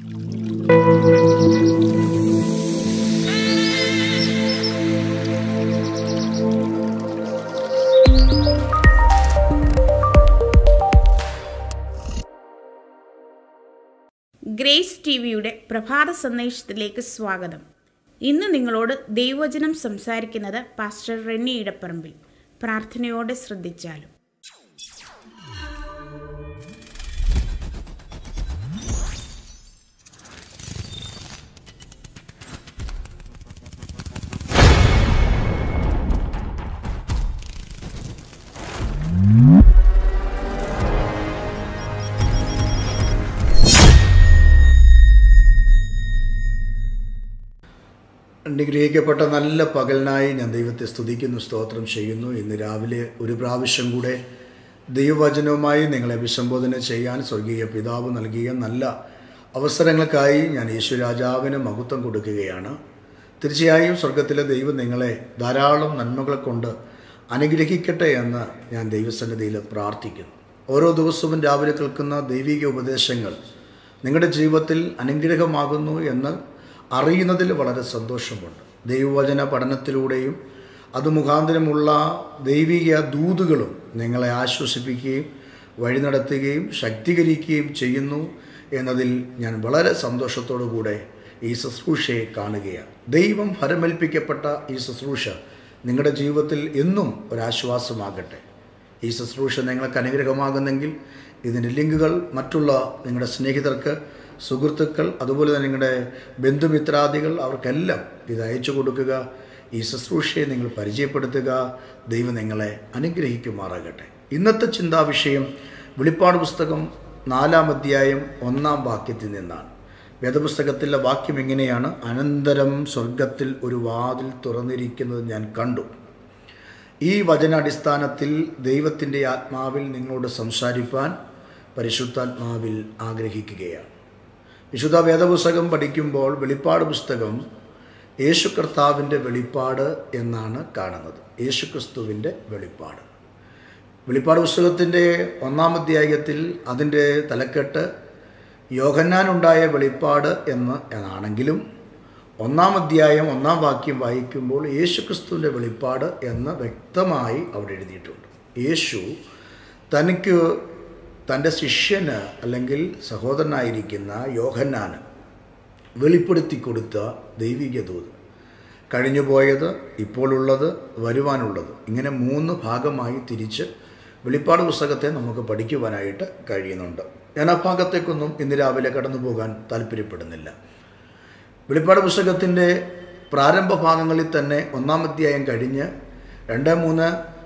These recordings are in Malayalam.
ഗ്രേസ് ടി വിയുടെ പ്രഭാത സന്ദേശത്തിലേക്ക് സ്വാഗതം ഇന്ന് നിങ്ങളോട് ദൈവവചനം സംസാരിക്കുന്നത് പാസ്റ്റർ റെന്നി ഇടപ്പറമ്പിൽ പ്രാർത്ഥനയോടെ ശ്രദ്ധിച്ചാലും അനുഗ്രഹിക്കപ്പെട്ട നല്ല പകലിനായി ഞാൻ ദൈവത്തെ സ്തുതിക്കുന്നു സ്തോത്രം ചെയ്യുന്നു ഇന്ന് രാവിലെ ഒരു പ്രാവശ്യം കൂടെ ദൈവവചനവുമായി നിങ്ങളെ അഭിസംബോധന ചെയ്യാൻ സ്വർഗീയ പിതാവ് നൽകിയ നല്ല അവസരങ്ങൾക്കായി ഞാൻ യേശു രാജാവിന് മഹത്വം കൊടുക്കുകയാണ് തീർച്ചയായും സ്വർഗത്തിലെ ദൈവം നിങ്ങളെ ധാരാളം നന്മകൾ കൊണ്ട് അനുഗ്രഹിക്കട്ടെ എന്ന് ഞാൻ ദൈവസന്നിധിയിൽ പ്രാർത്ഥിക്കുന്നു ഓരോ ദിവസവും രാവിലെ കേൾക്കുന്ന ദൈവിക ഉപദേശങ്ങൾ നിങ്ങളുടെ ജീവിതത്തിൽ അനുഗ്രഹമാകുന്നു എന്ന് അറിയുന്നതിൽ വളരെ സന്തോഷമുണ്ട് ദൈവവചന പഠനത്തിലൂടെയും അത് മുഖാന്തരമുള്ള ദൈവിക ദൂതുകളും നിങ്ങളെ ആശ്വസിപ്പിക്കുകയും വഴി നടത്തുകയും ശക്തീകരിക്കുകയും ചെയ്യുന്നു എന്നതിൽ ഞാൻ വളരെ സന്തോഷത്തോടു കൂടെ ഈ ശുശ്രൂഷയെ കാണുകയാണ് ദൈവം ഫലമേൽപ്പിക്കപ്പെട്ട ഈ ശുശ്രൂഷ നിങ്ങളുടെ ജീവിതത്തിൽ എന്നും ഒരാശ്വാസമാകട്ടെ ഈ ശുശ്രൂഷ നിങ്ങൾക്ക് അനുഗ്രഹമാകുന്നെങ്കിൽ ഇതിൻ്റെ ലിങ്കുകൾ മറ്റുള്ള നിങ്ങളുടെ സ്നേഹിതർക്ക് സുഹൃത്തുക്കൾ അതുപോലെ തന്നെ നിങ്ങളുടെ ബന്ധുമിത്രാദികൾ അവർക്കെല്ലാം ഇത് അയച്ചു കൊടുക്കുക ഈ ശുശ്രൂഷയെ നിങ്ങൾ പരിചയപ്പെടുത്തുക ദൈവം നിങ്ങളെ അനുഗ്രഹിക്കുമാറാകട്ടെ ഇന്നത്തെ ചിന്താവിഷയം വെളിപ്പാട് പുസ്തകം നാലാം അധ്യായം ഒന്നാം വാക്യത്തിൽ നിന്നാണ് വേദപുസ്തകത്തിലെ വാക്യം ഇങ്ങനെയാണ് അനന്തരം സ്വർഗത്തിൽ ഒരു വാതിൽ തുറന്നിരിക്കുന്നത് ഞാൻ കണ്ടു ഈ വചനാടിസ്ഥാനത്തിൽ ദൈവത്തിൻ്റെ ആത്മാവിൽ നിങ്ങളോട് സംസാരിപ്പാൻ പരിശുദ്ധാത്മാവിൽ ആഗ്രഹിക്കുകയാണ് വിശുദ്ധ വേദപുസ്തകം പഠിക്കുമ്പോൾ വെളിപ്പാട് പുസ്തകം യേശു കർത്താവിൻ്റെ വെളിപ്പാട് എന്നാണ് കാണുന്നത് യേശു ക്രിസ്തുവിൻ്റെ വെളിപ്പാട് വെളിപ്പാട് പുസ്തകത്തിൻ്റെ ഒന്നാം അധ്യായത്തിൽ അതിൻ്റെ തലക്കെട്ട് യോഹന്നാനുണ്ടായ വെളിപ്പാട് എന്ന് എന്നാണെങ്കിലും ഒന്നാം അധ്യായം ഒന്നാം വാക്യം വായിക്കുമ്പോൾ യേശു ക്രിസ്തുവിൻ്റെ വെളിപ്പാട് എന്ന് വ്യക്തമായി അവിടെ എഴുതിയിട്ടുണ്ട് യേശു തനിക്ക് തൻ്റെ ശിഷ്യന് അല്ലെങ്കിൽ സഹോദരനായിരിക്കുന്ന യോഹന്നാന് വെളിപ്പെടുത്തി കൊടുത്ത ദൈവിക ദൂത് കഴിഞ്ഞുപോയത് ഇപ്പോഴുള്ളത് വരുവാനുള്ളത് ഇങ്ങനെ മൂന്ന് ഭാഗമായി തിരിച്ച് വെളിപ്പാട് പുസ്തകത്തെ നമുക്ക് പഠിക്കുവാനായിട്ട് കഴിയുന്നുണ്ട് ഞാൻ ആ ഭാഗത്തേക്കൊന്നും ഇന്ന് രാവിലെ കടന്നു പോകാൻ താല്പര്യപ്പെടുന്നില്ല വെളിപ്പാട് പുസ്തകത്തിൻ്റെ പ്രാരംഭ ഭാഗങ്ങളിൽ തന്നെ ഒന്നാം അധ്യായം കഴിഞ്ഞ് രണ്ട് മൂന്ന്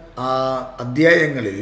അധ്യായങ്ങളിൽ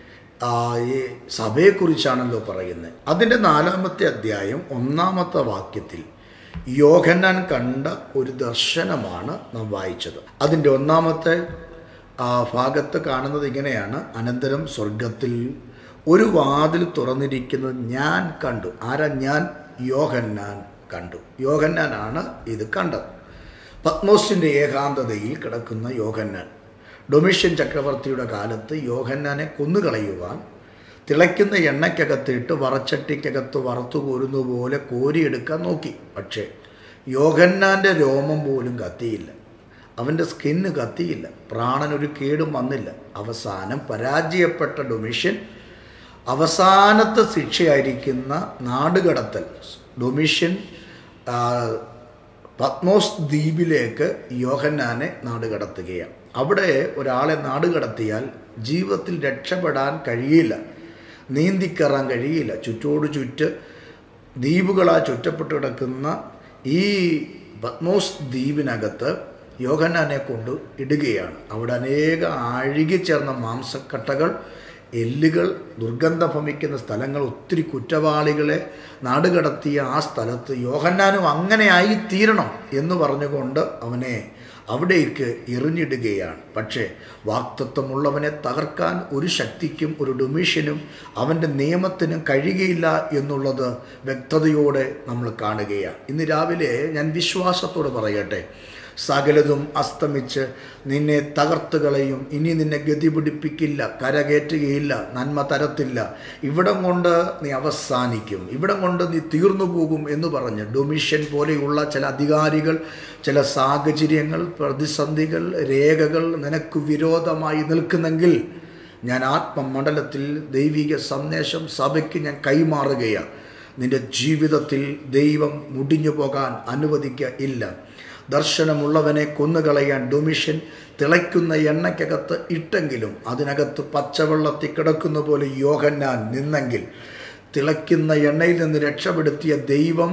ഈ സഭയെക്കുറിച്ചാണല്ലോ പറയുന്നത് അതിൻ്റെ നാലാമത്തെ അധ്യായം ഒന്നാമത്തെ വാക്യത്തിൽ യോഹന്നാൻ കണ്ട ഒരു ദർശനമാണ് നാം വായിച്ചത് അതിൻ്റെ ഒന്നാമത്തെ ഭാഗത്ത് കാണുന്നത് ഇങ്ങനെയാണ് അനന്തരം സ്വർഗത്തിൽ ഒരു വാതിൽ തുറന്നിരിക്കുന്നത് ഞാൻ കണ്ടു ആരാ ഞാൻ യോഹന്നാൻ കണ്ടു യോഹന്നാനാണ് ഇത് കണ്ടത് പത്മോസിൻ്റെ ഏകാന്തതയിൽ കിടക്കുന്ന യോഹന്നാൻ ഡൊമിഷ്യൻ ചക്രവർത്തിയുടെ കാലത്ത് യോഹന്നാനെ കൊന്നുകളയുവാൻ തിളയ്ക്കുന്ന എണ്ണയ്ക്കകത്തിട്ട് വറച്ചട്ടിക്കകത്ത് വറുത്തു കോരുന്ന പോലെ കോരിയെടുക്കാൻ നോക്കി പക്ഷേ യോഹന്നാൻ്റെ രോമം പോലും കത്തിയില്ല അവൻ്റെ സ്കിന്ന് കത്തിയില്ല പ്രാണനൊരു കേടും വന്നില്ല അവസാനം പരാജയപ്പെട്ട ഡൊമിഷ്യൻ അവസാനത്തെ ശിക്ഷയായിരിക്കുന്ന നാടുകടത്തൽ ഡൊമിഷ്യൻ പത്മോസ് ദ്വീപിലേക്ക് യോഹന്നാനെ നാടുകടത്തുകയാണ് അവിടെ ഒരാളെ നാടുകടത്തിയാൽ ജീവിതത്തിൽ രക്ഷപ്പെടാൻ കഴിയില്ല നീന്തിക്കറാൻ കഴിയില്ല ചുറ്റോട് ചുറ്റ് ദ്വീപുകളാ ചുറ്റപ്പെട്ട് കിടക്കുന്ന ഈ പത്മോസ് ദ്വീപിനകത്ത് യോഹന്നാനെ കൊണ്ട് ഇടുകയാണ് അവിടെ അനേക അഴുകിച്ചേർന്ന മാംസക്കട്ടകൾ എല്ലുകൾ ദുർഗന്ധം ഭമിക്കുന്ന സ്ഥലങ്ങൾ ഒത്തിരി കുറ്റവാളികളെ നാടുകടത്തിയ ആ സ്ഥലത്ത് യോഹന്നാനും അങ്ങനെ ആയി തീരണം എന്ന് പറഞ്ഞുകൊണ്ട് അവനെ അവിടേക്ക് എറിഞ്ഞിടുകയാണ് പക്ഷേ വാക്തത്വമുള്ളവനെ തകർക്കാൻ ഒരു ശക്തിക്കും ഒരു ഡൊമീഷനും അവൻ്റെ നിയമത്തിനും കഴിയുകയില്ല എന്നുള്ളത് വ്യക്തതയോടെ നമ്മൾ കാണുകയാണ് ഇന്ന് രാവിലെ ഞാൻ വിശ്വാസത്തോട് പറയട്ടെ സകലതും അസ്തമിച്ച് നിന്നെ തകർത്ത് കളയും ഇനി നിന്നെ ഗതി പിടിപ്പിക്കില്ല കരകയറ്റുകയില്ല നന്മ തരത്തില്ല ഇവിടം കൊണ്ട് നീ അവസാനിക്കും ഇവിടം കൊണ്ട് നീ തീർന്നു പോകും എന്ന് പറഞ്ഞ് ഡൊമിഷ്യൻ പോലെയുള്ള ചില അധികാരികൾ ചില സാഹചര്യങ്ങൾ പ്രതിസന്ധികൾ രേഖകൾ നിനക്ക് വിരോധമായി നിൽക്കുന്നെങ്കിൽ ഞാൻ ആത്മമണ്ഡലത്തിൽ ദൈവിക സന്ദേശം സഭയ്ക്ക് ഞാൻ കൈമാറുകയാണ് നിന്റെ ജീവിതത്തിൽ ദൈവം മുടിഞ്ഞു പോകാൻ അനുവദിക്കുക ഇല്ല ദർശനമുള്ളവനെ കൊന്നുകളയാൻ ഡൊമിഷൻ തിളയ്ക്കുന്ന എണ്ണയ്ക്കകത്ത് ഇട്ടെങ്കിലും അതിനകത്ത് പച്ചവെള്ളത്തിൽ കിടക്കുന്ന പോലെ യോഹന്നാൻ നിന്നെങ്കിൽ തിളയ്ക്കുന്ന എണ്ണയിൽ നിന്ന് രക്ഷപ്പെടുത്തിയ ദൈവം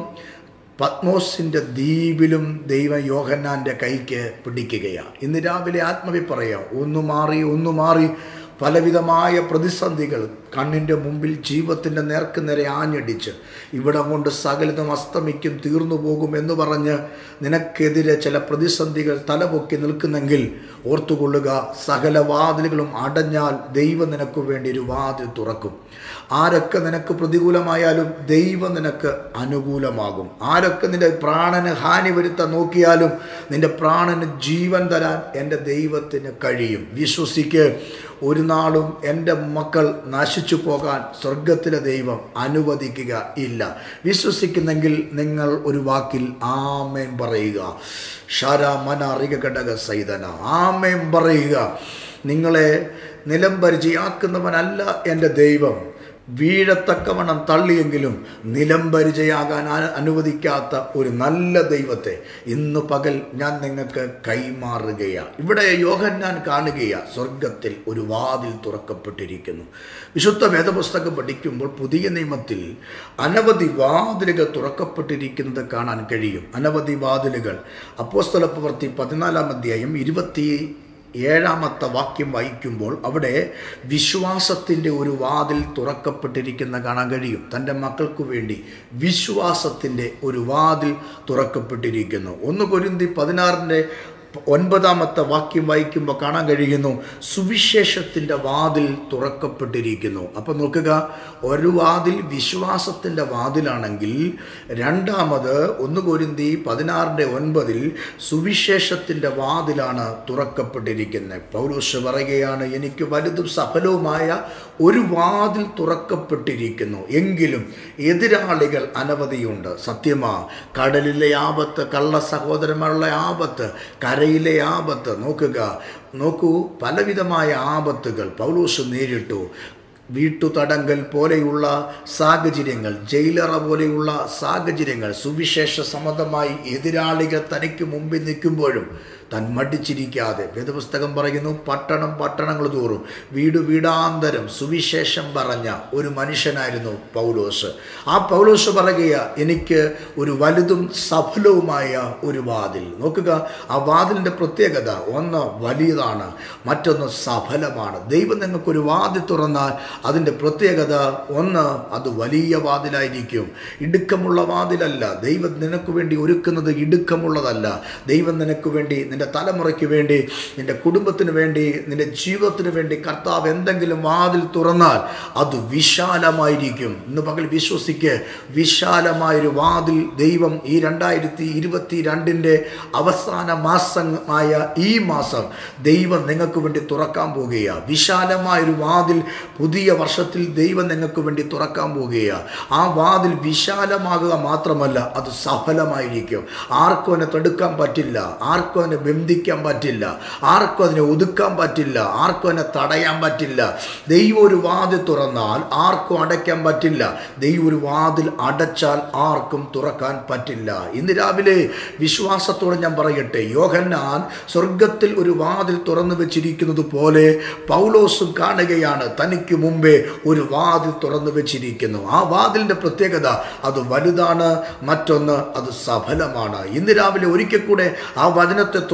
പത്മോസിൻ്റെ ദ്വീപിലും ദൈവം യോഹന്നാൻ്റെ കൈക്ക് പിടിക്കുകയാണ് ഇന്ന് രാവിലെ ആത്മവി പറയാം ഒന്ന് മാറി ഒന്ന് മാറി പലവിധമായ പ്രതിസന്ധികൾ കണ്ണിൻ്റെ മുമ്പിൽ ജീവിതത്തിൻ്റെ നേർക്ക് നേരെ ആഞ്ഞടിച്ച് ഇവിടം കൊണ്ട് സകലതും അസ്തമിക്കും തീർന്നു പോകും എന്ന് പറഞ്ഞ് നിനക്കെതിരെ ചില പ്രതിസന്ധികൾ തലപൊക്കി നിൽക്കുന്നെങ്കിൽ ഓർത്തുകൊള്ളുക സകല വാതിലുകളും അടഞ്ഞാൽ ദൈവം നിനക്ക് വേണ്ടി ഒരു വാതിൽ തുറക്കും ആരൊക്കെ നിനക്ക് പ്രതികൂലമായാലും ദൈവം നിനക്ക് അനുകൂലമാകും ആരൊക്കെ നിന്റെ പ്രാണന് ഹാനി വരുത്താൻ നോക്കിയാലും നിന്റെ പ്രാണന് ജീവൻ തരാൻ എൻ്റെ ദൈവത്തിന് കഴിയും വിശ്വസിക്ക് ഒരു നാളും എൻ്റെ മക്കൾ നശിച്ചു പോകാൻ സ്വർഗത്തിലെ ദൈവം അനുവദിക്കുക ഇല്ല വിശ്വസിക്കുന്നെങ്കിൽ നിങ്ങൾ ഒരു വാക്കിൽ ആമേൻ പറയുക ഷാര മന അറിക ഘടക സൈതന ആമേൻ പറയുക നിങ്ങളെ നിലം പരിചയാക്കുന്നവനല്ല എൻ്റെ ദൈവം വീഴത്തക്കവണ്ണം തള്ളിയെങ്കിലും നിലം പരിചയാകാൻ ആ- അനുവദിക്കാത്ത ഒരു നല്ല ദൈവത്തെ ഇന്ന് പകൽ ഞാൻ നിങ്ങൾക്ക് കൈമാറുകയാണ് ഇവിടെ യോഹന്നാൻ കാണുകയാണ് സ്വർഗത്തിൽ ഒരു വാതിൽ തുറക്കപ്പെട്ടിരിക്കുന്നു വിശുദ്ധ വേദപുസ്തകം പഠിക്കുമ്പോൾ പുതിയ നിയമത്തിൽ അനവധി വാതിലുകൾ തുറക്കപ്പെട്ടിരിക്കുന്നത് കാണാൻ കഴിയും അനവധി വാതിലുകൾ അപ്പോസ്തല പ്രവൃത്തി പതിനാലാം അധ്യായം ഇരുപത്തി ഏഴാമത്തെ വാക്യം വായിക്കുമ്പോൾ അവിടെ വിശ്വാസത്തിൻ്റെ ഒരു വാതിൽ തുറക്കപ്പെട്ടിരിക്കുന്ന കാണാൻ കഴിയും തൻ്റെ മക്കൾക്ക് വേണ്ടി വിശ്വാസത്തിൻ്റെ ഒരു വാതിൽ തുറക്കപ്പെട്ടിരിക്കുന്നു ഒന്ന് കൊരിന്തി പതിനാറിൻ്റെ ഒൻപതാമത്തെ വാക്യം വായിക്കുമ്പോൾ കാണാൻ കഴിയുന്നു സുവിശേഷത്തിൻ്റെ വാതിൽ തുറക്കപ്പെട്ടിരിക്കുന്നു അപ്പം നോക്കുക ഒരു വാതിൽ വിശ്വാസത്തിൻ്റെ വാതിലാണെങ്കിൽ രണ്ടാമത് ഒന്ന് കൊരിന്തി പതിനാറിൻ്റെ ഒൻപതിൽ സുവിശേഷത്തിൻ്റെ വാതിലാണ് തുറക്കപ്പെട്ടിരിക്കുന്നത് പൗലോസ് പറയുകയാണ് എനിക്ക് വലുതും സഫലവുമായ ഒരു വാതിൽ തുറക്കപ്പെട്ടിരിക്കുന്നു എങ്കിലും എതിരാളികൾ അനവധിയുണ്ട് സത്യമാ കടലിലെ ആപത്ത് കള്ള സഹോദരന്മാരുടെ ആപത്ത് കരയിലെ ആപത്ത് നോക്കുക നോക്കൂ പലവിധമായ ആപത്തുകൾ പൗലോസ് നേരിട്ടു വീട്ടുതടങ്കൽ പോലെയുള്ള സാഹചര്യങ്ങൾ ജയിലറ പോലെയുള്ള സാഹചര്യങ്ങൾ സുവിശേഷ സംബന്ധമായി എതിരാളികൾ തനിക്ക് മുമ്പിൽ നിൽക്കുമ്പോഴും താൻ മടിച്ചിരിക്കാതെ വേദപുസ്തകം പറയുന്നു പട്ടണം പട്ടണങ്ങൾ തോറും വീട് വീടാന്തരം സുവിശേഷം പറഞ്ഞ ഒരു മനുഷ്യനായിരുന്നു പൗലോസ് ആ പൗലോസ് പറയുക എനിക്ക് ഒരു വലുതും സഫലവുമായ ഒരു വാതിൽ നോക്കുക ആ വാതിലിൻ്റെ പ്രത്യേകത ഒന്ന് വലിയതാണ് മറ്റൊന്ന് സഫലമാണ് ദൈവം നിങ്ങൾക്കൊരു വാതിൽ തുറന്നാൽ അതിൻ്റെ പ്രത്യേകത ഒന്ന് അത് വലിയ വാതിലായിരിക്കും ഇടുക്കമുള്ള വാതിലല്ല ദൈവം നിനക്ക് വേണ്ടി ഒരുക്കുന്നത് ഇടുക്കമുള്ളതല്ല ദൈവം നിനക്ക് വേണ്ടി നിന്റെ തലമുറയ്ക്ക് വേണ്ടി നിന്റെ കുടുംബത്തിന് വേണ്ടി നിന്റെ ജീവിതത്തിന് വേണ്ടി കർത്താവ് എന്തെങ്കിലും വാതിൽ തുറന്നാൽ അത് വിശാലമായിരിക്കും ഇന്ന് പകൽ വിശ്വസിക്ക് വിശാലമായൊരു വാതിൽ ദൈവം ഈ രണ്ടായിരത്തി ഇരുപത്തി രണ്ടിൻ്റെ അവസാന മാസമായ ഈ മാസം ദൈവം നിങ്ങൾക്ക് വേണ്ടി തുറക്കാൻ പോകുകയാണ് വിശാലമായൊരു വാതിൽ പുതിയ വർഷത്തിൽ ദൈവം നിങ്ങൾക്ക് വേണ്ടി തുറക്കാൻ പോകുകയാണ് ആ വാതിൽ വിശാലമാകുക മാത്രമല്ല അത് സഫലമായിരിക്കും ആർക്കും അതിനെ തടുക്കാൻ പറ്റില്ല ആർക്കും അതിനെ ബന്ധിക്കാൻ പറ്റില്ല ആർക്കും അതിനെ ഒതുക്കാൻ പറ്റില്ല ആർക്കും അതിനെ തടയാൻ പറ്റില്ല ദൈവം ഒരു വാതിൽ തുറന്നാൽ ആർക്കും അടയ്ക്കാൻ പറ്റില്ല ദൈവം ഒരു വാതിൽ അടച്ചാൽ ആർക്കും തുറക്കാൻ പറ്റില്ല ഇന്ന് രാവിലെ വിശ്വാസത്തോടെ ഞാൻ പറയട്ടെ യോഹന്നാൻ സ്വർഗത്തിൽ ഒരു വാതിൽ തുറന്നു വെച്ചിരിക്കുന്നത് പോലെ പൗലോസും കാണുകയാണ് തനിക്ക് മുമ്പേ ഒരു വാതിൽ തുറന്നു വെച്ചിരിക്കുന്നു ആ വാതിലിൻ്റെ പ്രത്യേകത അത് വലുതാണ് മറ്റൊന്ന് അത് സഫലമാണ് ഇന്ന് രാവിലെ ഒരിക്കൽ കൂടെ ആ വചനത്തെ തൊട്ട്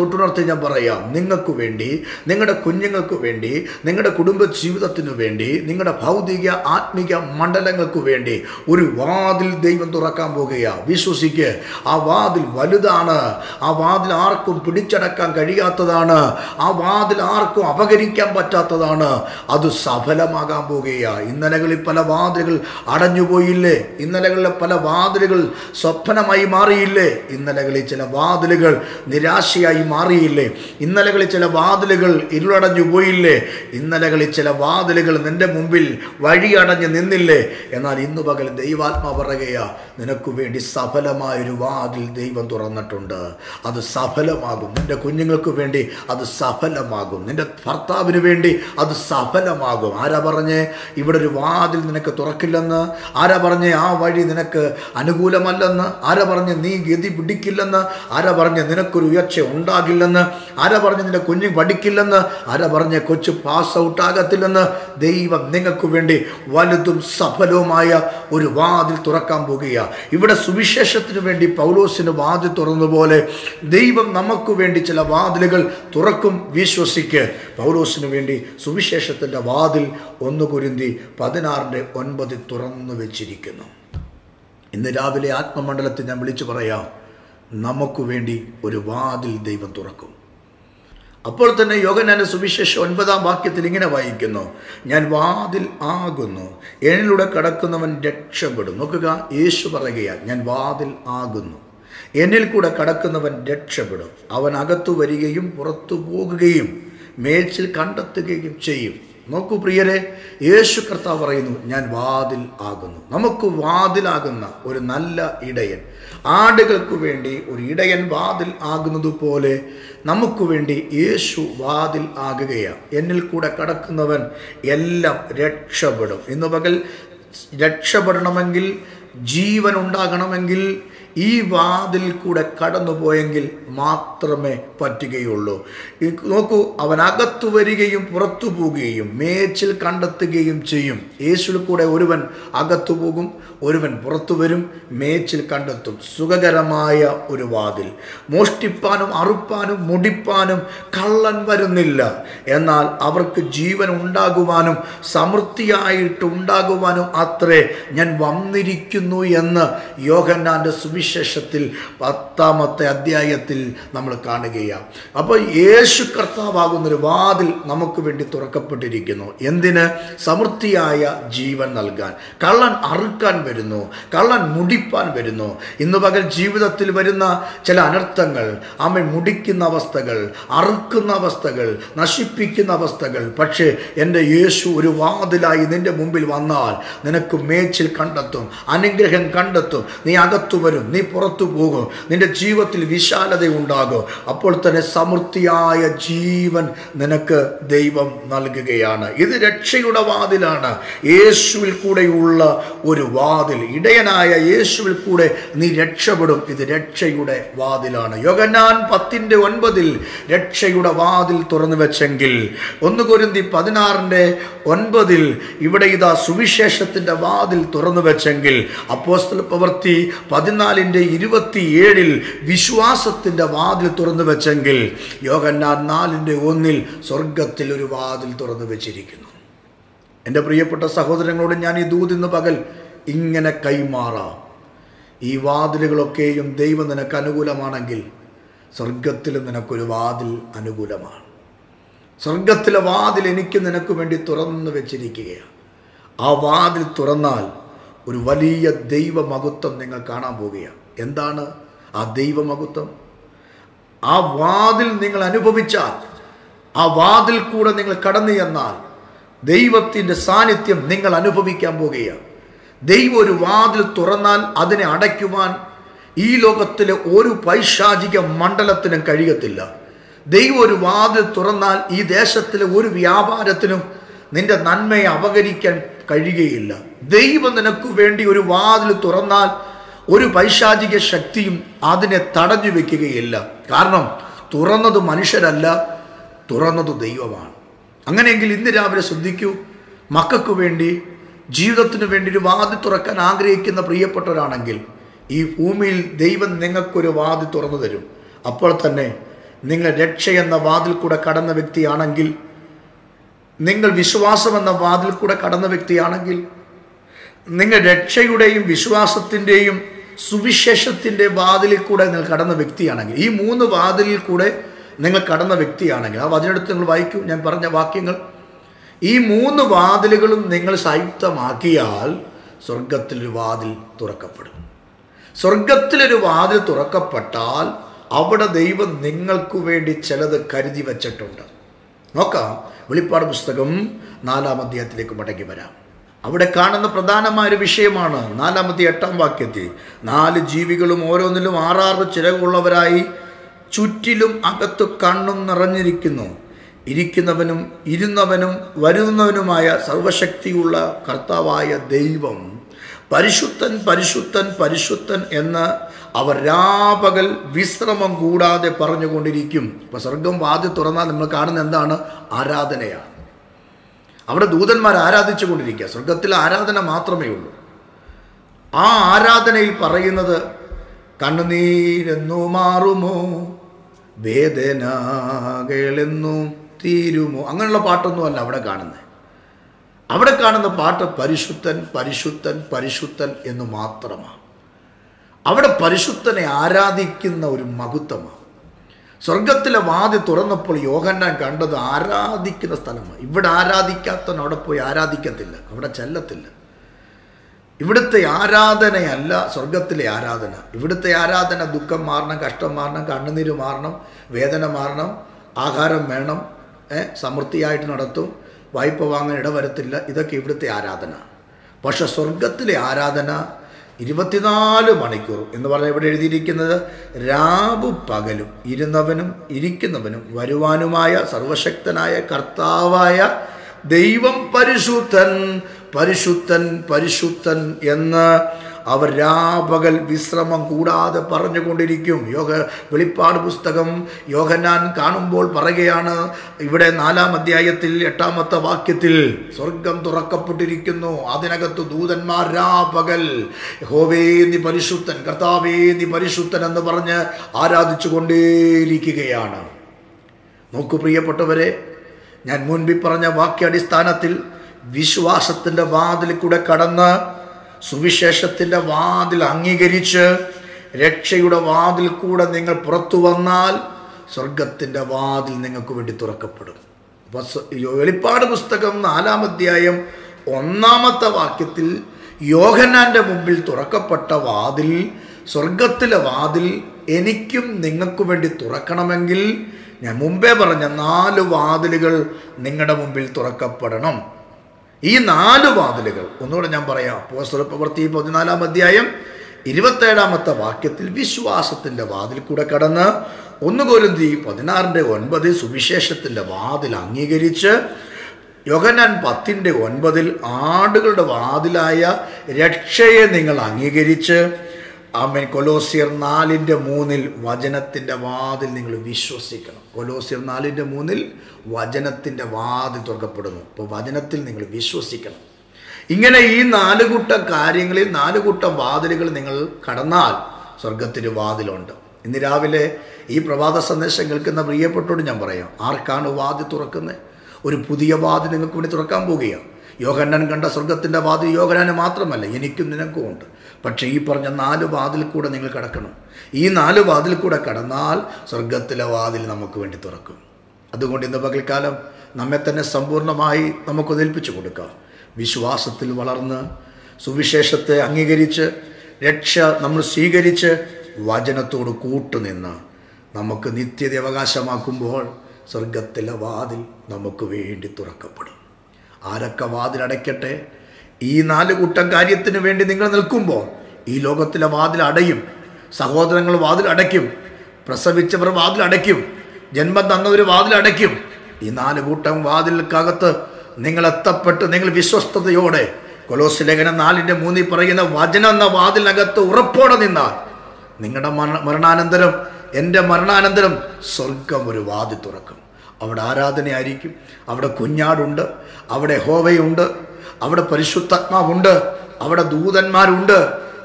തൊട്ടുണർത്തി ഞാൻ പറയാം നിങ്ങൾക്ക് വേണ്ടി നിങ്ങളുടെ കുഞ്ഞുങ്ങൾക്ക് വേണ്ടി നിങ്ങളുടെ കുടുംബ ജീവിതത്തിനു വേണ്ടി നിങ്ങളുടെ ഭൗതിക ആത്മിക മണ്ഡലങ്ങൾക്ക് വേണ്ടി ഒരു വാതിൽ ദൈവം തുറക്കാൻ പോകുകയാണ് വിശ്വസിക്ക് ആ വാതിൽ വലുതാണ് ആ വാതിൽ ആർക്കും പിടിച്ചടക്കാൻ കഴിയാത്തതാണ് ആ വാതിൽ ആർക്കും അപകരിക്കാൻ പറ്റാത്തതാണ് അത് സഫലമാകാൻ പോകുകയാണ് ഇന്നലകളിൽ പല വാതിലുകൾ അടഞ്ഞുപോയില്ലേ ഇന്നലകളിലെ പല വാതിലുകൾ സ്വപ്നമായി മാറിയില്ലേ ഇന്നലകളിൽ ചില വാതിലുകൾ നിരാശയായി മാറിയില്ലേ ഇന്നലകളിൽ ചില വാതിലുകൾ ഇരുളടഞ്ഞു പോയില്ലേ ഇന്നലകളിൽ ചില വാതിലുകൾ നിന്റെ മുമ്പിൽ വഴിയടഞ്ഞ് നിന്നില്ലേ എന്നാൽ ഇന്നു പകൽ ദൈവാത്മാ പറയുകയാ നിനക്ക് വേണ്ടി സഫലമായൊരു വാതിൽ ദൈവം തുറന്നിട്ടുണ്ട് അത് സഫലമാകും നിന്റെ കുഞ്ഞുങ്ങൾക്ക് വേണ്ടി അത് സഫലമാകും നിന്റെ ഭർത്താവിന് വേണ്ടി അത് സഫലമാകും ആരാ പറഞ്ഞേ ഇവിടെ ഒരു വാതിൽ നിനക്ക് തുറക്കില്ലെന്ന് ആരാ പറഞ്ഞേ ആ വഴി നിനക്ക് അനുകൂലമല്ലെന്ന് ആരാ പറഞ്ഞ് നീ ഗതി പിടിക്കില്ലെന്ന് ആരാ പറഞ്ഞ് നിനക്കൊരു ഉയർച്ച ഉണ്ടാകില്ലെന്ന് ആരാ പറഞ്ഞ് നിന്റെ കുഞ്ഞ് പഠിക്കില്ലെന്ന് ആരാ പറഞ്ഞ് കൊച്ചു പാസ് ഔട്ട് ആകത്തില്ലെന്ന് ദൈവം നിങ്ങൾക്ക് വേണ്ടി വലുതും സഫലവുമായ ഒരു വാതിൽ തുറക്കാൻ പോകുകയാണ് ഇവിടെ സുവിശേഷത്തിന് വേണ്ടി പൗലോസിന് വാതിൽ തുറന്നതുപോലെ ദൈവം നമുക്ക് വേണ്ടി ചില വാതിലുകൾ തുറക്കും വിശ്വസിക്ക് പൗലോസിന് വേണ്ടി സുവിശേഷത്തിൻ്റെ വാതിൽ ഒന്ന് കുരുന്തി പതിനാറിൻ്റെ ഒൻപതിൽ തുറന്നു വെച്ചിരിക്കുന്നു ഇന്ന് രാവിലെ ആത്മമണ്ഡലത്തിൽ ഞാൻ വിളിച്ചു പറയാം നമുക്ക് വേണ്ടി ഒരു വാതിൽ ദൈവം തുറക്കും അപ്പോൾ തന്നെ യോഗനാന്റെ സുവിശേഷം ഒൻപതാം വാക്യത്തിൽ ഇങ്ങനെ വായിക്കുന്നു ഞാൻ വാതിൽ ആകുന്നു എന്നിലൂടെ കടക്കുന്നവൻ രക്ഷപ്പെടും നോക്കുക യേശു പറയുകയാണ് ഞാൻ വാതിൽ ആകുന്നു എന്നിൽ കൂടെ കടക്കുന്നവൻ രക്ഷപ്പെടും അവൻ അകത്തു വരികയും പുറത്തു പോകുകയും മേച്ചിൽ കണ്ടെത്തുകയും ചെയ്യും നോക്കൂ പ്രിയരെ യേശു കർത്താവ് പറയുന്നു ഞാൻ വാതിൽ ആകുന്നു നമുക്ക് വാതിലാകുന്ന ഒരു നല്ല ഇടയൻ ആടുകൾക്ക് വേണ്ടി ഒരു ഇടയൻ വാതിൽ ആകുന്നത് പോലെ നമുക്ക് വേണ്ടി യേശു വാതിൽ ആകുകയാണ് എന്നിൽ കൂടെ കടക്കുന്നവൻ എല്ലാം രക്ഷപ്പെടും ഇന്ന് പകൽ രക്ഷപ്പെടണമെങ്കിൽ ജീവൻ ഉണ്ടാകണമെങ്കിൽ ഈ വാതിൽ കൂടെ കടന്നുപോയെങ്കിൽ മാത്രമേ പറ്റുകയുള്ളൂ ഈ നോക്കൂ അവൻ അകത്തു വരികയും പുറത്തു പോവുകയും മേച്ചിൽ കണ്ടെത്തുകയും ചെയ്യും യേശുവിൽ കൂടെ ഒരുവൻ അകത്തു പോകും ഒരുവൻ പുറത്തു വരും മേച്ചിൽ കണ്ടെത്തും സുഖകരമായ ഒരു വാതിൽ മോഷ്ടിപ്പാനും അറുപ്പാനും മുടിപ്പാനും കള്ളൻ വരുന്നില്ല എന്നാൽ അവർക്ക് ജീവൻ ഉണ്ടാകുവാനും സമൃദ്ധിയായിട്ട് ഉണ്ടാകുവാനും അത്രേ ഞാൻ വന്നിരിക്കുന്നു എന്ന് യോഹന്നാൻ്റെ സുവിശേഷത്തിൽ പത്താമത്തെ അധ്യായത്തിൽ നമ്മൾ കാണുകയാണ് അപ്പോൾ യേശു കർത്താവാകുന്നൊരു വാതിൽ നമുക്ക് വേണ്ടി തുറക്കപ്പെട്ടിരിക്കുന്നു എന്തിന് സമൃദ്ധിയായ ജീവൻ നൽകാൻ കള്ളൻ അറുക്കാൻ വരുന്നു കള്ളൻ മുടിപ്പാൻ വരുന്നു ഇന്ന് പകൽ ജീവിതത്തിൽ വരുന്ന ചില അനർത്ഥങ്ങൾ അമ്മ മുടിക്കുന്ന അവസ്ഥകൾ അറുക്കുന്ന അവസ്ഥകൾ നശിപ്പിക്കുന്ന അവസ്ഥകൾ പക്ഷേ എൻ്റെ യേശു ഒരു വാതിലായി നിന്റെ മുമ്പിൽ വന്നാൽ നിനക്ക് മേച്ചിൽ കണ്ടെത്തും അനുഗ്രഹം കണ്ടെത്തും നീ അകത്തു വരും നീ പുറത്തു പോകും നിന്റെ ജീവിതത്തിൽ വിശാലത ഉണ്ടാകും അപ്പോൾ തന്നെ സമൃദ്ധിയായ ജീവൻ നിനക്ക് ദൈവം നൽകുകയാണ് ഇത് രക്ഷയുടെ വാതിലാണ് യേശുവിൽ കൂടെയുള്ള ഒരു വാതിൽ ഇടയനായ യേശുവിൽ കൂടെ നീ രക്ഷപ്പെടും ഇത് രക്ഷയുടെ വാതിലാണ് യോഗനാൻ പത്തിൻ്റെ ഒൻപതിൽ രക്ഷയുടെ വാതിൽ തുറന്നു വെച്ചെങ്കിൽ ഒന്ന് കൊരുന്തി പതിനാറിൻ്റെ ഒൻപതിൽ ഇവിടെ ഇതാ സുവിശേഷത്തിൻ്റെ വാതിൽ തുറന്നു വെച്ചെങ്കിൽ അപ്പോസ്തല പ്രവൃത്തി പതിനാലിൻ്റെ ഇരുപത്തിയേഴിൽ വിശ്വാസത്തിൻ്റെ വാതിൽ തുറന്നു വെച്ചെങ്കിൽ യോഗന്നാൻ നാലിൻ്റെ ഒന്നിൽ സ്വർഗത്തിൽ ഒരു വാതിൽ തുറന്നു വെച്ചിരിക്കുന്നു എൻ്റെ പ്രിയപ്പെട്ട സഹോദരങ്ങളോട് ഞാൻ ഈ ദൂതിന്ന് പകൽ ഇങ്ങനെ കൈമാറാം ഈ വാതിലുകളൊക്കെയും ദൈവം നിനക്ക് അനുകൂലമാണെങ്കിൽ സ്വർഗത്തിലും നിനക്കൊരു വാതിൽ അനുകൂലമാണ് സ്വർഗത്തിലെ വാതിൽ എനിക്ക് നിനക്ക് വേണ്ടി തുറന്നു വെച്ചിരിക്കുകയാണ് ആ വാതിൽ തുറന്നാൽ ഒരു വലിയ ദൈവമഹത്വം നിങ്ങൾ കാണാൻ പോവുകയാണ് എന്താണ് ആ ദൈവമഹത്വം ആ വാതിൽ നിങ്ങൾ അനുഭവിച്ചാൽ ആ വാതിൽ കൂടെ നിങ്ങൾ കടന്നു ചെന്നാൽ ദൈവത്തിൻ്റെ സാന്നിധ്യം നിങ്ങൾ അനുഭവിക്കാൻ പോകുകയാണ് ദൈവം ഒരു വാതിൽ തുറന്നാൽ അതിനെ അടയ്ക്കുവാൻ ഈ ലോകത്തിലെ ഒരു പൈശാചിക മണ്ഡലത്തിനും കഴിയത്തില്ല ദൈവം ഒരു വാതിൽ തുറന്നാൽ ഈ ദേശത്തിലെ ഒരു വ്യാപാരത്തിനും നിന്റെ നന്മയെ അപകരിക്കാൻ കഴിയുകയില്ല ദൈവം നിനക്ക് വേണ്ടി ഒരു വാതിൽ തുറന്നാൽ ഒരു പൈശാചിക ശക്തിയും അതിനെ തടഞ്ഞു വെക്കുകയില്ല കാരണം തുറന്നത് മനുഷ്യരല്ല തുറന്നത് ദൈവമാണ് അങ്ങനെയെങ്കിൽ ഇന്ന് രാവിലെ ശ്രദ്ധിക്കൂ മക്കൾക്ക് വേണ്ടി ജീവിതത്തിന് വേണ്ടി ഒരു വാതിൽ തുറക്കാൻ ആഗ്രഹിക്കുന്ന പ്രിയപ്പെട്ടവരാണെങ്കിൽ ഈ ഭൂമിയിൽ ദൈവം നിങ്ങൾക്കൊരു വാതിൽ തുറന്നു തരും അപ്പോൾ തന്നെ നിങ്ങൾ രക്ഷ എന്ന വാതിൽ കൂടെ കടന്ന വ്യക്തിയാണെങ്കിൽ നിങ്ങൾ വിശ്വാസം എന്ന വാതിൽ കൂടെ കടന്ന വ്യക്തിയാണെങ്കിൽ നിങ്ങൾ രക്ഷയുടെയും വിശ്വാസത്തിൻ്റെയും സുവിശേഷത്തിൻ്റെ വാതിലിൽ കൂടെ നിങ്ങൾ കടന്ന വ്യക്തിയാണെങ്കിൽ ഈ മൂന്ന് വാതിലിൽ കൂടെ നിങ്ങൾ കടന്ന വ്യക്തിയാണെങ്കിൽ ആ വചനെടുത്ത് നിങ്ങൾ വായിക്കൂ ഞാൻ പറഞ്ഞ വാക്യങ്ങൾ ഈ മൂന്ന് വാതിലുകളും നിങ്ങൾ സംയുക്തമാക്കിയാൽ സ്വർഗത്തിലൊരു വാതിൽ തുറക്കപ്പെടും സ്വർഗത്തിലൊരു വാതിൽ തുറക്കപ്പെട്ടാൽ അവിടെ ദൈവം നിങ്ങൾക്ക് വേണ്ടി ചിലത് കരുതി വച്ചിട്ടുണ്ട് നോക്കാം വെളിപ്പാട് പുസ്തകം നാലാം അധ്യായത്തിലേക്ക് മടങ്ങി വരാം അവിടെ കാണുന്ന പ്രധാനമായ ഒരു വിഷയമാണ് നാലാമത്തെ എട്ടാം വാക്യത്തിൽ നാല് ജീവികളും ഓരോന്നിലും ആറാറ് ചിറകുള്ളവരായി ചുറ്റിലും അകത്ത് കണ്ണും നിറഞ്ഞിരിക്കുന്നു ഇരിക്കുന്നവനും ഇരുന്നവനും വരുന്നവനുമായ സർവശക്തിയുള്ള കർത്താവായ ദൈവം പരിശുദ്ധൻ പരിശുദ്ധൻ പരിശുദ്ധൻ എന്ന് അവർ രാപകൽ വിശ്രമം കൂടാതെ പറഞ്ഞുകൊണ്ടിരിക്കും ഇപ്പം സ്വർഗം വാതി തുറന്നാൽ നമ്മൾ കാണുന്ന എന്താണ് ആരാധനയാണ് അവിടെ ദൂതന്മാർ ആരാധിച്ചു കൊണ്ടിരിക്കുക സ്വർഗത്തിൽ ആരാധന മാത്രമേ ഉള്ളൂ ആ ആരാധനയിൽ പറയുന്നത് കണ്ണുനീരെന്നു മാറുമോ വേദനകളെന്നും തീരുമോ അങ്ങനെയുള്ള പാട്ടൊന്നുമല്ല അവിടെ കാണുന്നത് അവിടെ കാണുന്ന പാട്ട് പരിശുദ്ധൻ പരിശുദ്ധൻ പരിശുദ്ധൻ എന്ന് മാത്രമാണ് അവിടെ പരിശുദ്ധനെ ആരാധിക്കുന്ന ഒരു മഹത്വമാണ് സ്വർഗത്തിലെ വാതി തുറന്നപ്പോൾ യോഹന്നാൻ കണ്ടത് ആരാധിക്കുന്ന സ്ഥലമാണ് ഇവിടെ ആരാധിക്കാത്തവൻ അവിടെ പോയി ആരാധിക്കത്തില്ല അവിടെ ചെല്ലത്തില്ല ഇവിടുത്തെ ആരാധനയല്ല സ്വർഗത്തിലെ ആരാധന ഇവിടുത്തെ ആരാധന ദുഃഖം മാറണം കഷ്ടം മാറണം കണ്ണുനീര് മാറണം വേദന മാറണം ആഹാരം വേണം ഏ, സമൃദ്ധിയായിട്ട് നടത്തും വായ്പ വാങ്ങാൻ ഇടവരത്തില്ല ഇതൊക്കെ ഇവിടുത്തെ ആരാധന പക്ഷെ സ്വർഗത്തിലെ ആരാധന ഇരുപത്തിനാല് മണിക്കൂർ എന്ന് പറഞ്ഞാൽ ഇവിടെ എഴുതിയിരിക്കുന്നത് രാവും പകലും ഇരുന്നവനും ഇരിക്കുന്നവനും വരുവാനുമായ സർവശക്തനായ കർത്താവായ ദൈവം പരിശുദ്ധൻ പരിശുദ്ധൻ പരിശുദ്ധൻ എന്ന് അവർ രാപകൽ വിശ്രമം കൂടാതെ പറഞ്ഞുകൊണ്ടിരിക്കും യോഗ വെളിപ്പാട് പുസ്തകം യോഹന്നാൻ കാണുമ്പോൾ പറയുകയാണ് ഇവിടെ നാലാം അധ്യായത്തിൽ എട്ടാമത്തെ വാക്യത്തിൽ സ്വർഗം തുറക്കപ്പെട്ടിരിക്കുന്നു അതിനകത്ത് ദൂതന്മാർ രാപകൽ ഹോവേ നീ പരിശുദ്ധൻ കർത്താവേ നീ പരിശുദ്ധൻ എന്ന് പറഞ്ഞ് ആരാധിച്ചു കൊണ്ടേയിരിക്കുകയാണ് നോക്കൂ പ്രിയപ്പെട്ടവരെ ഞാൻ മുൻപിൽ പറഞ്ഞ വാക്യാടിസ്ഥാനത്തിൽ വിശ്വാസത്തിൻ്റെ വാതിൽ കൂടെ കടന്ന് സുവിശേഷത്തിൻ്റെ വാതിൽ അംഗീകരിച്ച് രക്ഷയുടെ വാതിൽ കൂടെ നിങ്ങൾ പുറത്തു വന്നാൽ സ്വർഗത്തിൻ്റെ വാതിൽ നിങ്ങൾക്ക് വേണ്ടി തുറക്കപ്പെടും അപ്പോൾ സ- വെളിപ്പാട് പുസ്തകം നാലാം അധ്യായം ഒന്നാമത്തെ വാക്യത്തിൽ യോഹന്നാൻ്റെ മുമ്പിൽ തുറക്കപ്പെട്ട വാതിൽ സ്വർഗത്തിലെ വാതിൽ എനിക്കും നിങ്ങൾക്കു വേണ്ടി തുറക്കണമെങ്കിൽ ഞാൻ മുമ്പേ പറഞ്ഞ നാല് വാതിലുകൾ നിങ്ങളുടെ മുമ്പിൽ തുറക്കപ്പെടണം ഈ നാല് വാതിലുകൾ ഒന്നുകൂടെ ഞാൻ പറയാം പോസ്റ്റർ പ്രവൃത്തി പതിനാലാം അധ്യായം ഇരുപത്തേഴാമത്തെ വാക്യത്തിൽ വിശ്വാസത്തിൻ്റെ വാതിൽ കൂടെ കടന്ന് ഒന്ന് കൊരുന്തി പതിനാറിൻ്റെ ഒൻപത് സുവിശേഷത്തിൻ്റെ വാതിൽ അംഗീകരിച്ച് യോഹന്നാൻ പത്തിൻ്റെ ഒൻപതിൽ ആടുകളുടെ വാതിലായ രക്ഷയെ നിങ്ങൾ അംഗീകരിച്ച് ആമേൻ കൊലോസിയർ നാലിൻ്റെ മൂന്നിൽ വചനത്തിൻ്റെ വാതിൽ നിങ്ങൾ വിശ്വസിക്കണം കൊലോസിയർ നാലിൻ്റെ മൂന്നിൽ വചനത്തിൻ്റെ വാതിൽ തുറക്കപ്പെടുന്നു അപ്പോൾ വചനത്തിൽ നിങ്ങൾ വിശ്വസിക്കണം ഇങ്ങനെ ഈ നാല് കൂട്ടം കാര്യങ്ങളിൽ നാല് കൂട്ടം വാതിലുകൾ നിങ്ങൾ കടന്നാൽ സ്വർഗത്തിന് വാതിലുണ്ട് ഇന്ന് രാവിലെ ഈ പ്രഭാത സന്ദേശം കേൾക്കുന്ന പ്രിയപ്പെട്ടോട് ഞാൻ പറയാം ആർക്കാണ് വാതിൽ തുറക്കുന്നത് ഒരു പുതിയ വാതിൽ നിങ്ങൾക്ക് വേണ്ടി തുറക്കാൻ പോവുകയാണ് യോഹന്നാൻ കണ്ട സ്വർഗത്തിൻ്റെ വാതിൽ യോഹനാന് മാത്രമല്ല എനിക്കും നിനക്കും ഉണ്ട് പക്ഷേ ഈ പറഞ്ഞ നാല് വാതിൽ കൂടെ നിങ്ങൾ കടക്കണം ഈ നാല് വാതിൽ കൂടെ കടന്നാൽ സ്വർഗത്തിലെ വാതിൽ നമുക്ക് വേണ്ടി തുറക്കും അതുകൊണ്ട് ഇന്ന് പകൽക്കാലം നമ്മെ തന്നെ സമ്പൂർണ്ണമായി നമുക്ക് ഏൽപ്പിച്ചു കൊടുക്കാം വിശ്വാസത്തിൽ വളർന്ന് സുവിശേഷത്തെ അംഗീകരിച്ച് രക്ഷ നമ്മൾ സ്വീകരിച്ച് വചനത്തോട് കൂട്ടുനിന്ന് നമുക്ക് നിത്യത അവകാശമാക്കുമ്പോൾ സ്വർഗത്തിലെ വാതിൽ നമുക്ക് വേണ്ടി തുറക്കപ്പെടും ആരൊക്കെ വാതിലടയ്ക്കട്ടെ ഈ നാല് കൂട്ടം കാര്യത്തിന് വേണ്ടി നിങ്ങൾ നിൽക്കുമ്പോൾ ഈ ലോകത്തിലെ വാതിൽ അടയും സഹോദരങ്ങൾ വാതിൽ അടയ്ക്കും പ്രസവിച്ചവർ വാതിൽ അടയ്ക്കും ജന്മം തന്നവർ വാതിൽ അടയ്ക്കും ഈ നാല് കൂട്ടം വാതിൽക്കകത്ത് നിങ്ങൾ എത്തപ്പെട്ട് നിങ്ങൾ വിശ്വസ്തയോടെ കൊലോസ് ലേഖനം നാലിൻ്റെ മൂന്നിൽ പറയുന്ന വചനം എന്ന വാതിലിനകത്ത് ഉറപ്പോടെ നിന്നാൽ നിങ്ങളുടെ മരണ മരണാനന്തരം എൻ്റെ മരണാനന്തരം സ്വർഗം ഒരു വാതിൽ തുറക്കും അവിടെ ആരാധനയായിരിക്കും അവിടെ കുഞ്ഞാടുണ്ട് അവിടെ ഹോവയുണ്ട് അവിടെ പരിശുദ്ധാത്മാവുണ്ട് അവിടെ ദൂതന്മാരുണ്ട്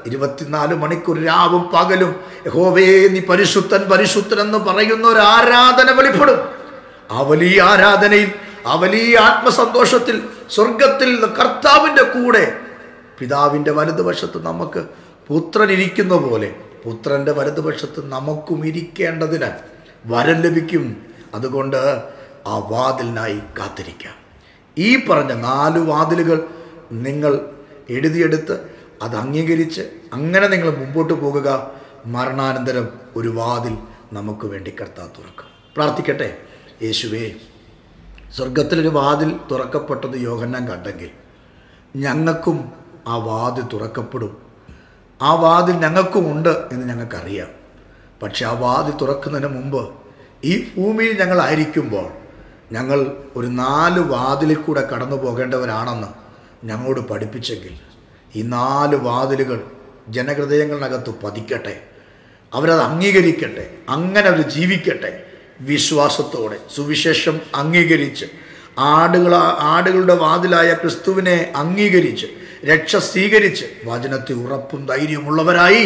ഇരുപത്തിനാല് മണിക്കൂർ രാവും പകലും യഹോവേ നീ പരിശുദ്ധൻ പരിശുദ്ധൻ എന്ന് പറയുന്ന ഒരു ആരാധന വെളിപ്പെടും ആ വലിയ ആരാധനയിൽ ആ വലിയ ആത്മസന്തോഷത്തിൽ സ്വർഗത്തിൽ കർത്താവിൻ്റെ കൂടെ പിതാവിൻ്റെ വലതുവശത്ത് നമുക്ക് പുത്രൻ ഇരിക്കുന്ന പോലെ പുത്രൻ്റെ വലതുവശത്ത് നമുക്കും ഇരിക്കേണ്ടതിന് വരം ലഭിക്കും അതുകൊണ്ട് ആ വാതിലിനായി കാത്തിരിക്കാം ഈ പറഞ്ഞ നാല് വാതിലുകൾ നിങ്ങൾ എഴുതിയെടുത്ത് അത് അംഗീകരിച്ച് അങ്ങനെ നിങ്ങൾ മുമ്പോട്ട് പോകുക മരണാനന്തരം ഒരു വാതിൽ നമുക്ക് വേണ്ടി കർത്താവ് തുറക്കും പ്രാർത്ഥിക്കട്ടെ യേശുവേ സ്വർഗത്തിലൊരു വാതിൽ തുറക്കപ്പെട്ടത് യോഹന്നാൻ കണ്ടെങ്കിൽ ഞങ്ങൾക്കും ആ വാതിൽ തുറക്കപ്പെടും ആ വാതിൽ ഞങ്ങൾക്കും ഉണ്ട് എന്ന് ഞങ്ങൾക്കറിയാം പക്ഷെ ആ വാതിൽ തുറക്കുന്നതിന് മുമ്പ് ഈ ഭൂമിയിൽ ഞങ്ങളായിരിക്കുമ്പോൾ ഞങ്ങൾ ഒരു നാല് വാതിലിൽ കൂടെ കടന്നു പോകേണ്ടവരാണെന്ന് ഞങ്ങളോട് പഠിപ്പിച്ചെങ്കിൽ ഈ നാല് വാതിലുകൾ ജനഹൃദയങ്ങളിനകത്ത് പതിക്കട്ടെ അവരത് അംഗീകരിക്കട്ടെ അങ്ങനെ അവർ ജീവിക്കട്ടെ വിശ്വാസത്തോടെ സുവിശേഷം അംഗീകരിച്ച് ആടുകൾ ആടുകളുടെ വാതിലായ ക്രിസ്തുവിനെ അംഗീകരിച്ച് രക്ഷ സ്വീകരിച്ച് വചനത്തിൽ ഉറപ്പും ധൈര്യമുള്ളവരായി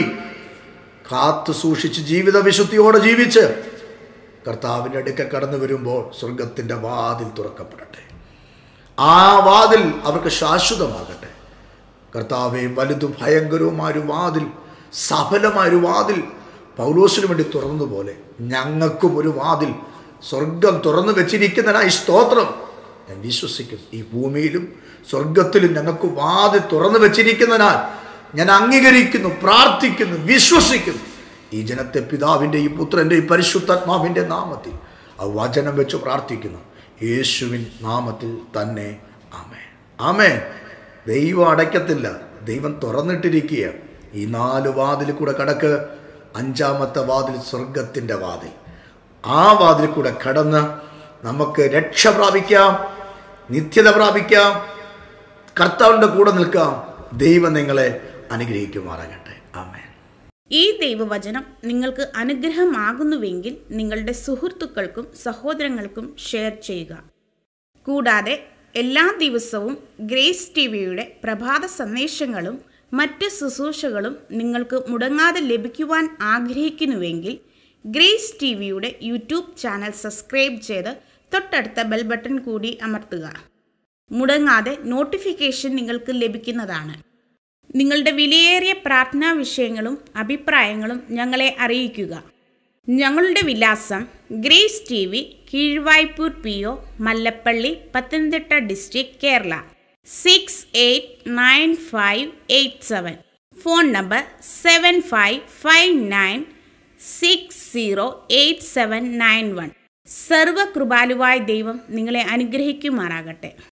കാത്തു സൂക്ഷിച്ച് ജീവിത വിശുദ്ധിയോടെ ജീവിച്ച് കർത്താവിൻ്റെ അടുക്ക കടന്നു വരുമ്പോൾ സ്വർഗത്തിൻ്റെ വാതിൽ തുറക്കപ്പെടട്ടെ ആ വാതിൽ അവർക്ക് ശാശ്വതമാകട്ടെ കർത്താവെ വലുതും ഭയങ്കരവുമായ ഒരു വാതിൽ സഫലമായ ഒരു വാതിൽ പൗലോസിന് വേണ്ടി തുറന്നതുപോലെ ഞങ്ങൾക്കും ഒരു വാതിൽ സ്വർഗം തുറന്നു വെച്ചിരിക്കുന്നതിനായി സ്തോത്രം ഞാൻ വിശ്വസിക്കും ഈ ഭൂമിയിലും സ്വർഗത്തിലും ഞങ്ങൾക്ക് വാതിൽ തുറന്നു വെച്ചിരിക്കുന്നതിനാൽ ഞാൻ അംഗീകരിക്കുന്നു പ്രാർത്ഥിക്കുന്നു വിശ്വസിക്കുന്നു ഈ ജനത്തെ പിതാവിൻ്റെ ഈ പുത്രൻ്റെ ഈ പരിശുദ്ധാത്മാവിൻ്റെ നാമത്തിൽ ആ വചനം വെച്ച് പ്രാർത്ഥിക്കുന്നു യേശുവിൻ നാമത്തിൽ തന്നെ ആമേ ആമേ ദൈവം അടയ്ക്കത്തില്ല ദൈവം തുറന്നിട്ടിരിക്കുക ഈ നാല് വാതിൽ കൂടെ കടക്ക് അഞ്ചാമത്തെ വാതിൽ സ്വർഗത്തിൻ്റെ വാതിൽ ആ വാതിൽ കൂടെ കടന്ന് നമുക്ക് രക്ഷ പ്രാപിക്കാം നിത്യത പ്രാപിക്കാം കർത്താവിൻ്റെ കൂടെ നിൽക്കാം ദൈവം നിങ്ങളെ അനുഗ്രഹിക്കുമാറാകട്ടെ ആമേൻ ഈ ദൈവവചനം നിങ്ങൾക്ക് അനുഗ്രഹമാകുന്നുവെങ്കിൽ നിങ്ങളുടെ സുഹൃത്തുക്കൾക്കും സഹോദരങ്ങൾക്കും ഷെയർ ചെയ്യുക കൂടാതെ എല്ലാ ദിവസവും ഗ്രേസ് ടി വിയുടെ പ്രഭാത സന്ദേശങ്ങളും മറ്റ് ശുശ്രൂഷകളും നിങ്ങൾക്ക് മുടങ്ങാതെ ലഭിക്കുവാൻ ആഗ്രഹിക്കുന്നുവെങ്കിൽ ഗ്രേസ് ടി വിയുടെ യൂട്യൂബ് ചാനൽ സബ്സ്ക്രൈബ് ചെയ്ത് തൊട്ടടുത്ത ബെൽ ബട്ടൺ കൂടി അമർത്തുക മുടങ്ങാതെ നോട്ടിഫിക്കേഷൻ നിങ്ങൾക്ക് ലഭിക്കുന്നതാണ് നിങ്ങളുടെ വിലയേറിയ പ്രാർത്ഥനാ വിഷയങ്ങളും അഭിപ്രായങ്ങളും ഞങ്ങളെ അറിയിക്കുക ഞങ്ങളുടെ വിലാസം grace T V Keezhvaipur P O Mallappally Pathanamthitta district Kerala six eight nine five eight seven phone number seven five five nine six zero eight seven nine one സർവകൃപാലുവായ ദൈവം നിങ്ങളെ അനുഗ്രഹിക്കുമാറാകട്ടെ